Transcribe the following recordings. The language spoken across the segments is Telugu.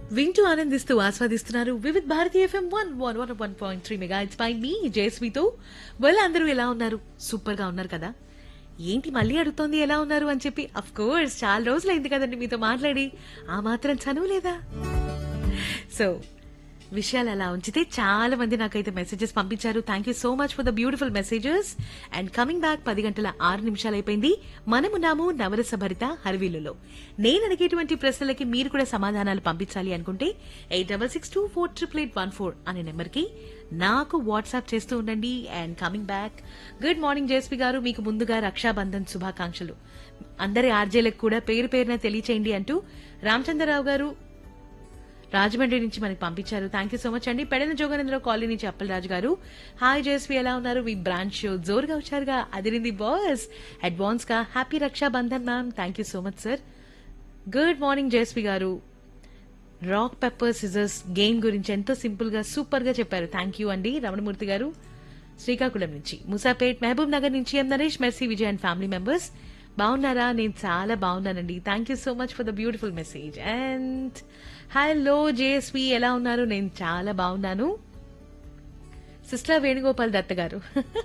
వింటూ ఆనందిస్తూ ఆస్వాదిస్తున్నారు Vividh Bharati FM one one one one point three mega it's by మీ జయస్వితో వెల్ అందరూ ఎలా ఉన్నారు సూపర్ గా ఉన్నారు కదా ఏంటి మళ్ళీ అడుగుతోంది ఎలా ఉన్నారు అని చెప్పి అఫ్ కోర్స్ చాలా రోజులైంది కదండి మీతో మాట్లాడి ఆ మాత్రం చనువు లేదా సో విషయాలు అలా ఉంచితే చాలా మంది నాకైతే మెసేజెస్ పంపించారు thank you so much for the beautiful messages and coming back పది గంటల ఆరు నిమిషాలు అయిపోయింది మనమున్నాము నవరస భరిత హరివిల్లులో నేను అడిగేటువంటి ప్రశ్నలకి మీరు కూడా సమాధానాలు పంపించాలి అనుకుంటే eight double six two four triple eight one four అనే నెంబర్కి నాకు వాట్సాప్ చేస్తూ ఉండండి and coming back good morning JSP గారు మీకు ముందుగా రక్షాబంధన్ శుభాకాంక్షలు అందరి ఆర్జేలకు కూడా పేరు పేరున తెలియచేయండి అంటూ రామచంద్రరావు గారు రాజమండ్రి నుంచి మనకి పంపించారు థ్యాంక్ యూ సో మచ్ అండి పెడన జోగనేంద్ర కాలనీ నుంచి అప్పలరాజు గారు హాయ్ జేస్వి ఎలా ఉన్నారు మీ బ్రాంచ్ షో జోరుగా వచ్చారుగా అదిరింది బాస్ అడ్వాన్స్ గా happy Raksha Bandhan ma'am thank you so much sir good morning JSV గారు రాక్ పెప్పర్ సిజర్స్ గేమ్ గురించి ఎంతో సింపుల్ గా సూపర్ గా చెప్పారు థ్యాంక్ యూ అండి రమణమూర్తి గారు శ్రీకాకుళం నుంచి ముసాపేట్ మహబూబ్ నగర్ నుంచి M Naresh Mercy Vijay and family members బాగున్నారా నేను చాలా బాగున్నానండి thank you so much for the beautiful message and hello JSV ఎలా ఉన్నారు నేను చాలా బాగున్నాను సిస్టర్ వేణుగోపాల్ దత్త గారు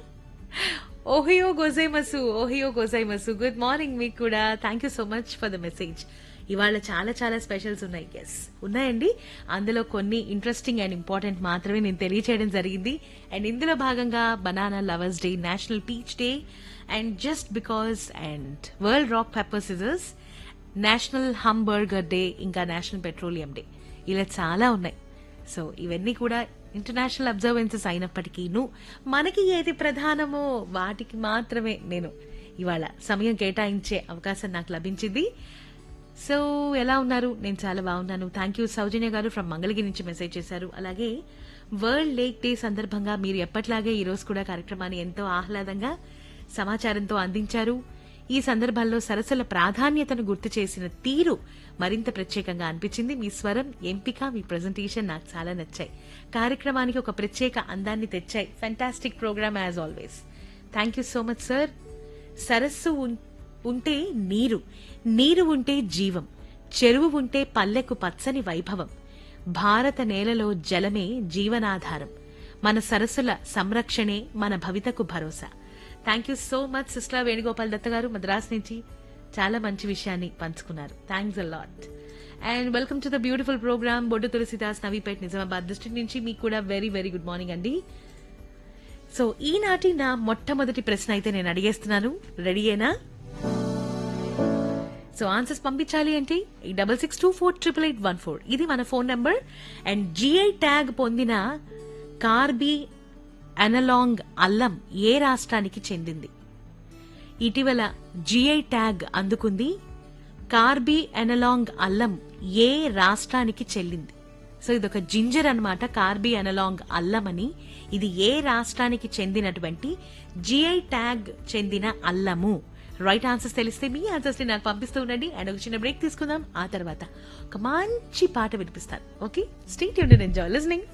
ఓహియో గోజైమసు ఓహియో గోజైమసు గుడ్ మార్నింగ్ మీకు కూడా thank you so much for the message ఇవాళ చాలా చాలా స్పెషల్స్ ఉన్నాయి ఎస్ ఉన్నాయండి అందులో కొన్ని ఇంట్రెస్టింగ్ అండ్ ఇంపార్టెంట్ మాత్రమే నేను తెలియచేయడం జరిగింది అండ్ ఇందులో భాగంగా banana lovers day national peach day and just because and world rock paper scissors national hamburger day ఇంకా నేషనల్ పెట్రోలియం డే ఇలా చాలా ఉన్నాయి సో ఇవన్నీ కూడా ఇంటర్నేషనల్ అబ్జర్వెన్సెస్ అయినప్పటికీను మనకి ఏది ప్రధానమో వాటికి మాత్రమే నేను ఇవాళ సమయం కేటాయించే అవకాశం నాకు లభించింది సో ఎలా ఉన్నారు నేను చాలా బాగున్నాను థ్యాంక్ యూ సౌజన్య గారు ఫ్రమ్ మంగళగిరి నుంచి మెసేజ్ చేశారు అలాగే వరల్డ్ లేక్ డే సందర్భంగా మీరు ఎప్పట్లాగే ఈ రోజు కూడా కార్యక్రమాన్ని ఎంతో ఆహ్లాదంగా సమాచారంతో అందించారు ఈ సందర్భంలో సరస్సుల ప్రాధాన్యతను గుర్తు చేసిన తీరు మరింత ప్రత్యేకంగా అనిపించింది మీ స్వరం ఎంపిక మీ ప్రజెంటేషన్ నాకు చాలా నచ్చాయి కార్యక్రమానికి ఒక ప్రత్యేక అందాన్ని తెచ్చాయి fantastic programme as always thank you so much sir సరస్సు ఉన్- ఉంటే నీరు నీరు ఉంటే జీవం చెరువు ఉంటే పల్లెకు పచ్చని వైభవం భారత నేలలో జలమే జీవనాధారం మన సరస్సుల సంరక్షణే మన భవితకు భరోసా thank you so much sister Venugopal Datta గారు మద్రాస్ నుంచి చాలా మంచి విషయాన్ని పంచుకున్నారు thanks a lot and welcome to the beautiful programme Boddu Tulasidas Navipet Nizamabad district నుంచి మీకు కూడా వెరీ వెరీ గుడ్ మార్నింగ్ అండి సో ఈనాటి నా మొట్టమొదటి ప్రశ్న అయితే నేను అడిగేస్తున్నాను రెడీయేనా సో ఆన్సర్స్ పంపించాలి అంటే double six two four triple eight one four ఇది మన phone number and GI tag పొందిన కార్బీ అనలాంగ్ అల్లం ఏ రాష్ట్రానికి చెందింది ఇటీవల జిఐ ట్యాగ్ అందుకుంది కార్బీ అనలాంగ్ అల్లం ఏ రాష్ట్రానికి చెల్లింది సో ఇదొక జింజర్ అన్నమాట కార్బీ అనలాంగ్ అల్లం అని ఇది ఏ రాష్ట్రానికి చెందినటువంటి జిఐ ట్యాగ్ చెందిన అల్లము రైట్ ఆన్సర్స్ తెలిస్తే మీ ఆన్సర్స్ ని నాకు పంపిస్తూ ఉండండి అండ్ ఒక చిన్న బ్రేక్ తీసుకుందాం ఆ తర్వాత ఒక మంచి పాట వినిపిస్తాను ఓకే స్టేట్ యూనియన్ ఎంజాయ్ లిస్నింగ్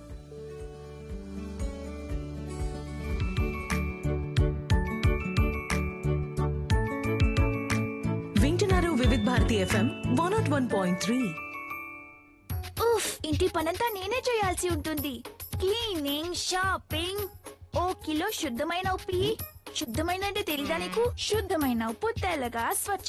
వింటున్నారు Vividh Bharati FM one not one point three ఉఫ్ ఇంటి పనంతా నేనే చేయాల్సి ఉంటుంది క్లీనింగ్ షాపింగ్ ఓ కిలో శుద్ధమైన ఉప్పు ఇయ్యి. శుద్ధమైన అంటే తెలీదా నీకు శుద్ధమైన ఉప్పు తెల్లగా స్వచ్ఛ